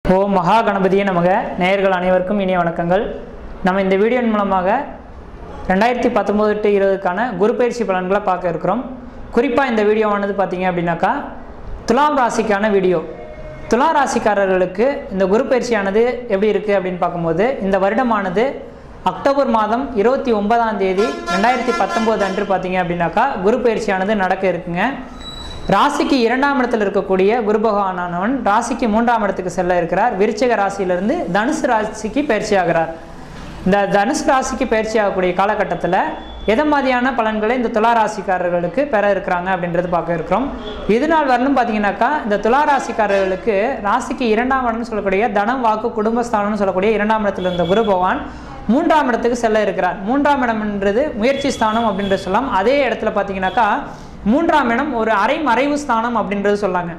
ஓம் மகா கணபதியே நமக நேயர்கள் அனைவருக்கும் இனிய வணக்கங்கள் நம்ம இந்த வீடியோன் மூலமாக ரெண்டாயிரத்தி பத்தொம்போது டு இருபதுக்கான குரு பயிற்சி பலன்களை பார்க்க இருக்கிறோம் குறிப்பாக இந்த வீடியோவானது பார்த்தீங்க அப்படின்னாக்கா துலாம் ராசிக்கான வீடியோ துலாம் ராசிக்காரர்களுக்கு இந்த குரு பயிற்சியானது எப்படி இருக்குது அப்படின்னு பார்க்கும்போது இந்த வருடமானது அக்டோபர் மாதம் இருபத்தி ஒன்பதாம் தேதி ரெண்டாயிரத்தி பத்தொம்போது அன்று பார்த்தீங்க அப்படின்னாக்கா குரு பயிற்சியானது நடக்க இருக்குங்க ராசிக்கு இரண்டாம் இடத்தில் இருக்கக்கூடிய குரு பகவானானவன் ராசிக்கு மூன்றாம் இடத்துக்கு செல்ல இருக்கிறார் விருச்சிக ராசியிலிருந்து தனுசு ராசிக்கு பயிற்சி ஆகிறார் இந்த தனுசு ராசிக்கு பயிற்சி ஆகக்கூடிய காலகட்டத்தில் எதை மாதிரியான பலன்களை இந்த துலா ராசிக்காரர்களுக்கு பெற இருக்கிறாங்க அப்படின்றது பார்க்க இருக்கிறோம் இது நாள் வரணும் பார்த்தீங்கன்னாக்கா இந்த துலா ராசிக்காரர்களுக்கு ராசிக்கு இரண்டாம் இடம்னு சொல்லக்கூடிய தனம் வாக்கு குடும்பஸ்தானம்னு சொல்லக்கூடிய இரண்டாம் இடத்துல இருந்த குரு பகவான் மூன்றாம் இடத்துக்கு செல்ல இருக்கிறார் மூன்றாம் இடம்ன்றது முயற்சி ஸ்தானம் அப்படின்றது சொல்லலாம் அதே இடத்துல பார்த்தீங்கன்னாக்கா மூன்றாம் இடம் ஒரு அரை மறைவு ஸ்தானம் அப்படின்றது சொல்லாங்க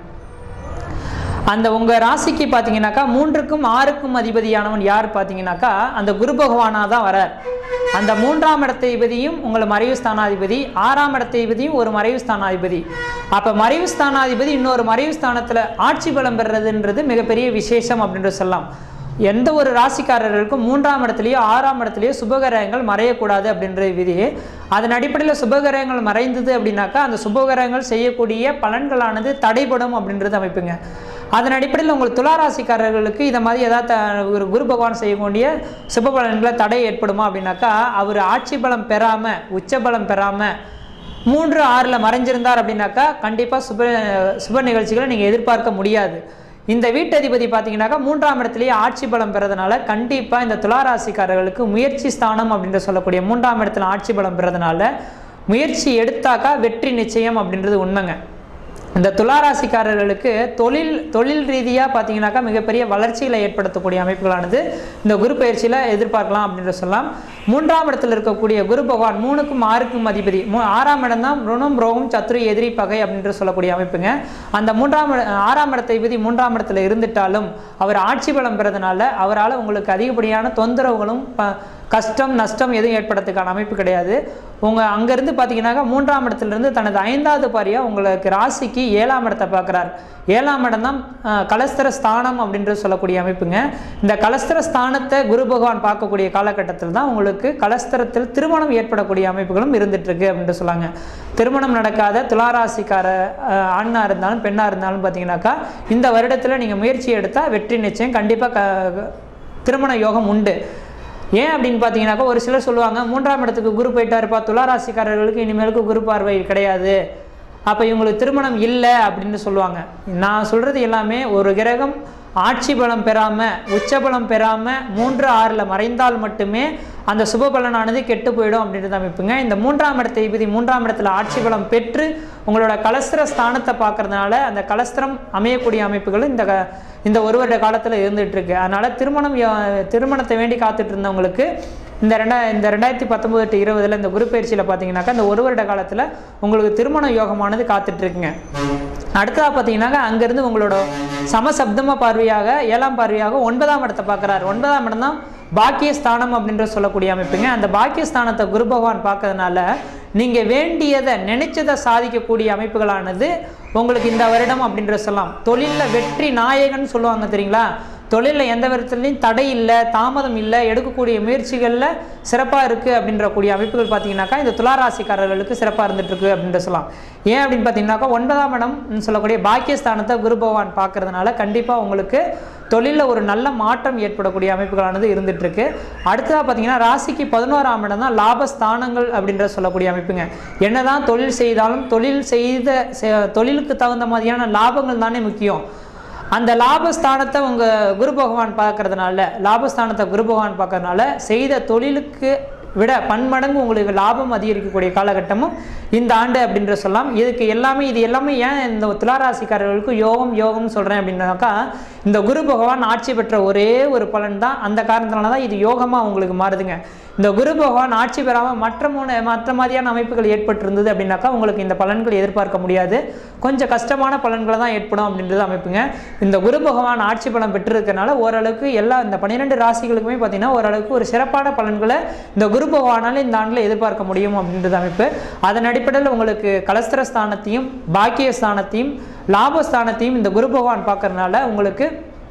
அந்த உங்க ராசிக்கு பார்த்தீங்கன்னாக்கா மூன்றுக்கும் ஆறுக்கும் அதிபதியானவன் யார் பார்த்தீங்கன்னாக்கா அந்த குரு பகவானா தான் வரார் அந்த மூன்றாம் இடத்தைபதியும் உங்களை மறைவு ஸ்தானாதிபதி ஆறாம் இடத்தைபதியும் ஒரு மறைவு ஸ்தானாதிபதி அப்போ மறைவு ஸ்தானாதிபதி இன்னொரு மறைவு ஸ்தானத்தில் ஆட்சி பலம் பெறுறதுன்றது மிகப்பெரிய விசேஷம் அப்படின்றது சொல்லலாம் எந்த ஒரு ராசிக்காரர்களுக்கும் மூன்றாம் இடத்துலையோ ஆறாம் இடத்துலையோ சுபகிரகங்கள் மறையக்கூடாது அப்படின்ற விதி அதன் அடிப்படையில் சுபகிரகங்கள் மறைந்தது அப்படின்னாக்கா அந்த சுபகிரகங்கள் செய்யக்கூடிய பலன்களானது தடைபடும் அப்படின்றது அமைப்புங்க அதன் அடிப்படையில் உங்கள் துளாராசிக்காரர்களுக்கு இதை மாதிரி ஏதாவது த- ஒரு குரு பகவான் செய்யக்கூடிய சுப பலன்களை தடை ஏற்படுமா அப்படின்னாக்கா அவர் ஆட்சி பலம் பெறாமல் உச்ச பலம் பெறாமல் மூன்று ஆறில் மறைஞ்சிருந்தார் அப்படின்னாக்கா கண்டிப்பாக சுப சுப நிகழ்ச்சிகளை நீங்கள் எதிர்பார்க்க முடியாது இந்த வீட்டதிபதி பார்த்தீங்கன்னாக்கா மூன்றாம் இடத்துலேயே ஆட்சி பலம் பெறதுனால கண்டிப்பாக இந்த துளாராசிக்காரர்களுக்கு முயற்சி ஸ்தானம் அப்படின்ற சொல்லக்கூடிய மூன்றாம் இடத்துல ஆட்சி பலம் பெறதுனால முயற்சி எடுத்தாக்கா வெற்றி நிச்சயம் அப்படின்றது உண்மைங்க இந்த துளாராசிக்காரர்களுக்கு தொழில் தொழில் ரீதியாக பார்த்தீங்கன்னாக்கா மிகப்பெரிய வளர்ச்சிகளை ஏற்படுத்தக்கூடிய அமைப்புகளானது இந்த குரு பயிற்சியில் எதிர்பார்க்கலாம் அப்படின்னு சொல்லலாம் மூன்றாம் இடத்துல இருக்கக்கூடிய குரு பகவான் மூணுக்கும் ஆறுக்கும் அதிபதி மூ ஆறாம் இடம் தான் ருணம் ரோகம் சத்ரு எதிரி பகை அப்படின்ற சொல்லக்கூடிய அமைப்புங்க அந்த மூன்றாம் இட- ஆறாம் இடத்தை விதி மூன்றாம் இடத்துல இருந்துட்டாலும் அவர் ஆட்சி பலம் பெறதுனால அவரால் உங்களுக்கு அதிகப்படியான தொந்தரவுகளும் ப- கஷ்டம் நஷ்டம் எதுவும் ஏற்படுறதுக்கான அமைப்பு கிடையாது உங்கள் அங்கேருந்து பார்த்தீங்கன்னாக்கா மூன்றாம் இடத்துலேருந்து தனது ஐந்தாவது பாரியாக உங்களுக்கு ராசிக்கு ஏழாம் இடத்தை பார்க்குறார் ஏழாம் இடம் தான் அஹ், கலஸ்தர ஸ்தானம் அப்படின்ற சொல்லக்கூடிய அமைப்புங்க இந்த கலஸ்தர ஸ்தானத்தை குரு பகவான் பார்க்கக்கூடிய காலகட்டத்தில் தான் உங்களுக்கு கலஸ்தரத்தில் திருமணம் ஏற்படக்கூடிய அமைப்புகளும் இருந்துகிட்ருக்கு அப்படின்ட்டு சொல்லாங்க திருமணம் நடக்காத துளாராசிக்கார அஹ், ஆணா இருந்தாலும் பெண்ணாக இருந்தாலும் பார்த்தீங்கன்னாக்கா இந்த வருடத்தில் நீங்கள் முயற்சி எடுத்தால் வெற்றி நிச்சயம் கண்டிப்பாக க திருமண யோகம் உண்டு ஏன் அப்படின்னு பார்த்தீங்கன்னாக்கா ஒரு சிலர் சொல்லுவாங்க மூன்றாம் இடத்துக்கு குரு போயிட்டாருப்பா துளாராசிக்காரர்களுக்கு இனிமேலுக்கு குரு பார்வை கிடையாது அப்போ இவங்களுக்கு திருமணம் இல்லை அப்படின்னு சொல்லுவாங்க நான் சொல்கிறது எல்லாமே ஒரு கிரகம் ஆட்சி பலம் பெறாமல் உச்ச பலம் பெறாமல் மூன்று ஆறில் மறைந்தால் மட்டுமே அந்த சுப பலனானது கெட்டு போயிடும் அப்படின்றது அமைப்புங்க இந்த மூன்றாம் இடத்தை விதி மூன்றாம் இடத்துல ஆட்சி பலம் பெற்று உங்களோட கலஸ்திர ஸ்தானத்தை பார்க்கறதுனால அந்த கலஸ்திரம் அமையக்கூடிய அமைப்புகள் இந்த க- இந்த ஒரு வருட காலத்தில் இருந்துட்டு இருக்கு அதனால திருமணம் யோ- திருமணத்தை வேண்டி காத்துட்டு இருந்தவங்களுக்கு இந்த ரெண்டா இந்த ரெண்டாயிரத்தி பத்தொம்போது டு இருபதுல இந்த குரு பயிற்சியில் பார்த்தீங்கன்னாக்கா இந்த ஒரு வருட காலத்தில் உங்களுக்கு திருமண யோகமானது காத்துட்டு இருக்குங்க அடுத்ததாக பார்த்தீங்கன்னாக்கா அங்கேருந்து உங்களோட சமசப்தம பார்வையாக ஏழாம் பார்வையாக ஒன்பதாம் இடத்தை பார்க்குறாரு ஒன்பதாம் இடம் தான் பாக்கியஸ்தானம் அப்படின்ற சொல்லக்கூடிய அமைப்புங்க அந்த பாக்கியஸ்தானத்தை குரு பகவான் பார்க்கறதுனால நீங்கள் வேண்டியதை நினைச்சதை சாதிக்கக்கூடிய அமைப்புகளானது உங்களுக்கு இந்த வருடம் அப்படின்ற சொல்லலாம் தொழிலில் வெற்றி நாயகன் சொல்லுவாங்க தெரியுங்களா தொழிலில் எந்த விதத்துலையும் தடை இல்லை தாமதம் இல்லை எடுக்கக்கூடிய முயற்சிகளில் சிறப்பாக இருக்குது அப்படின்ற கூடிய அமைப்புகள் பார்த்தீங்கன்னாக்கா இந்த துளாராசிக்காரர்களுக்கு சிறப்பாக இருந்துட்டு இருக்கு அப்படின்ற சொல்லலாம் ஏன் அப்படின்னு பார்த்தீங்கன்னாக்கா ஒன்பதாம் இடம் சொல்லக்கூடிய பாக்கியஸ்தானத்தை குரு பகவான் பார்க்கறதுனால கண்டிப்பாக உங்களுக்கு தொழிலில் ஒரு நல்ல மாற்றம் ஏற்படக்கூடிய அமைப்புகளானது இருந்துட்டு இருக்கு அடுத்ததாக பார்த்தீங்கன்னா ராசிக்கு பதினோராம் இடம் தான் லாபஸ்தானங்கள் அப்படின்ற சொல்லக்கூடிய அமைப்புங்க என்னதான் தொழில் செய்தாலும் தொழில் செய்த செ- தொழிலுக்கு தகுந்த மாதிரியான லாபங்கள் தானே முக்கியம் அந்த லாபஸ்தானத்தை உங்கள் குரு பகவான் பார்க்கறதுனால லாபஸ்தானத்தை குரு பகவான் பார்க்கறதுனால செய்த தொழிலுக்கு விட பன்மடங்கு உங்களுக்கு லாபம் அதிகரிக்கக்கூடிய காலகட்டமும் இந்த ஆண்டு அப்படின்ற சொல்லலாம் இதுக்கு எல்லாமே இது எல்லாமே ஏன் இந்த துளாராசிக்காரர்களுக்கு யோகம் யோகம்னு சொல்கிறேன் அப்படின்னாக்கா இந்த குரு பகவான் ஆட்சி பெற்ற ஒரே ஒரு பலன் தான் அந்த காரணத்தினால தான் இது யோகமாக உங்களுக்கு மாறுதுங்க இந்த குரு பகவான் ஆட்சி பெறாமல் மற்ற மூணு மற்ற மாதிரியான அமைப்புகள் ஏற்பட்டிருந்தது அப்படின்னாக்கா உங்களுக்கு இந்த பலன்கள் எதிர்பார்க்க முடியாது கொஞ்சம் கஷ்டமான பலன்களை தான் ஏற்படும் அப்படின்றது அமைப்புங்க இந்த குரு பகவான் ஆட்சி பலம் பெற்றிருக்கனால ஓரளவுக்கு எல்லா இந்த பன்னிரெண்டு ராசிகளுக்குமே பார்த்தீங்கன்னா ஓரளவுக்கு ஒரு சிறப்பான பலன்களை இந்த குரு பகவானால் இந்த ஆண்டில் எதிர்பார்க்க முடியும் அப்படின்றது அமைப்பு அதன் அடிப்படையில் உங்களுக்கு கலஸ்திர ஸ்தானத்தையும் பாக்கிய ஸ்தானத்தையும் லாபஸ்தானத்தையும் இந்த குரு பகவான் பார்க்கறதுனால உங்களுக்கு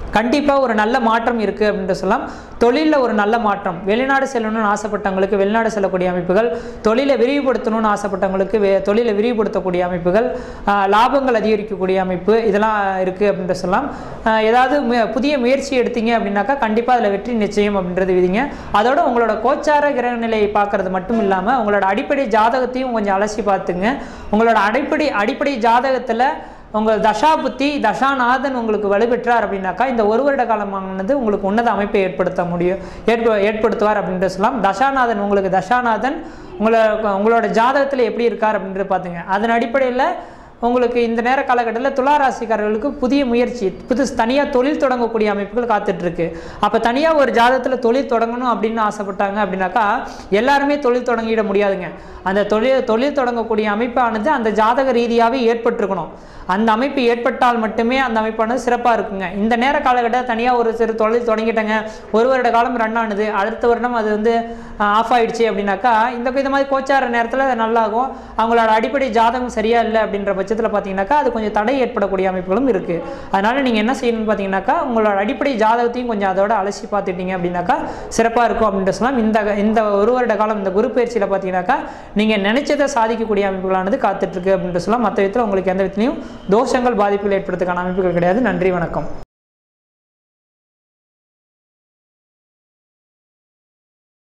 கண்டிப்பாக ஒரு நல்ல மாற்றம் இருக்குது அப்படின்ட்டு சொல்லலாம் தொழிலில் ஒரு நல்ல மாற்றம் வெளிநாடு செல்லணும்னு ஆசைப்பட்டவங்களுக்கு வெளிநாடு செல்லக்கூடிய அமைப்புகள் தொழிலை விரிவுபடுத்தணும்னு ஆசைப்பட்டவங்களுக்கு வே தொழிலை விரிவுபடுத்தக்கூடிய அமைப்புகள் ஆஹ், லாபங்கள் அதிகரிக்கக்கூடிய அமைப்பு இதெல்லாம் இருக்குது அப்படின்ட்டு சொல்லலாம் ஆஹ், ஏதாவது மு- புதிய முயற்சி எடுத்தீங்க அப்படின்னாக்கா கண்டிப்பாக அதில் வெற்றி நிச்சயம் அப்படின்றது விதிங்க அதோட உங்களோட கோச்சார கிரக நிலையை பார்க்கறது மட்டும் இல்லாமல் உங்களோட அடிப்படை ஜாதகத்தையும் கொஞ்சம் அலசி பார்த்துங்க உங்களோட அடிப்படை அடிப்படை ஜாதகத்தில் உங்கள் தசாபுத்தி தசாநாதன் உங்களுக்கு வலுப்பெற்றார் அப்படின்னாக்கா இந்த ஒரு வருட காலமானது உங்களுக்கு உன்னத அமைப்பை ஏற்படுத்த முடியும் ஏற்ப ஏற்படுத்துவார் அப்படின்ட்டு சொல்லலாம் தசாநாதன் உங்களுக்கு தசாநாதன் உங்களை உங்களோட ஜாதகத்தில் எப்படி இருக்கார் அப்படின்றது பார்த்துங்க அதன் அடிப்படையில் உங்களுக்கு இந்த நேர காலகட்டத்தில் துலா ராசிக்காரர்களுக்கு புதிய முயற்சி புது தனியாக தொழில் தொடங்கக்கூடிய அமைப்புகள் காத்துட்ருக்கு அப்போ தனியாக ஒரு ஜாதகத்தில் தொழில் தொடங்கணும் அப்படின்னு ஆசைப்பட்டாங்க அப்படின்னாக்கா எல்லாருமே தொழில் தொடங்கிட முடியாதுங்க அந்த தொழில் தொழில் தொடங்கக்கூடிய அமைப்பானது அந்த ஜாதக ரீதியாகவே ஏற்பட்டிருக்கணும் அந்த அமைப்பு ஏற்பட்டால் மட்டுமே அந்த அமைப்பானது சிறப்பாக இருக்குங்க இந்த நேர காலகட்டம் தனியாக ஒரு சிறு தொழில் தொடங்கிட்டேங்க ஒரு வருட காலம் ரன் ஆனது அடுத்த வருடம் அது வந்து ஆஃப் ஆயிடுச்சு அப்படின்னாக்கா இந்த இந்த மாதிரி கோச்சார நேரத்தில் நல்லாகும் அவங்களோட அடிப்படை ஜாதகம் சரியா இல்லை அப்படின்ற பட்சத்தில் பார்த்தீங்கன்னாக்கா அது கொஞ்சம் தடை ஏற்படக்கூடிய அமைப்புகளும் இருக்குது அதனால் நீங்கள் என்ன செய்யணும்னு பார்த்தீங்கன்னாக்கா உங்களோட அடிப்படை ஜாதகத்தையும் கொஞ்சம் அதோட அலசி பார்த்துட்டீங்க அப்படின்னாக்கா சிறப்பாக இருக்கும் அப்படின்ட்டு சொல்லலாம் இந்த இந்த ஒரு வருட காலம் இந்த குரு பயிற்சியில் பார்த்தீங்கன்னாக்கா நீங்கள் நினைச்சதை சாதிக்கக்கூடிய அமைப்புகளானது காத்துட்ருக்கு அப்படின்ட்டு சொல்லலாம் மற்ற விதத்தில் உங்களுக்கு எந்த விதத்துலையும் தோஷங்கள் பாதிப்புகள் ஏற்படுறதுக்கான அமைப்புகள் கிடையாது நன்றி வணக்கம்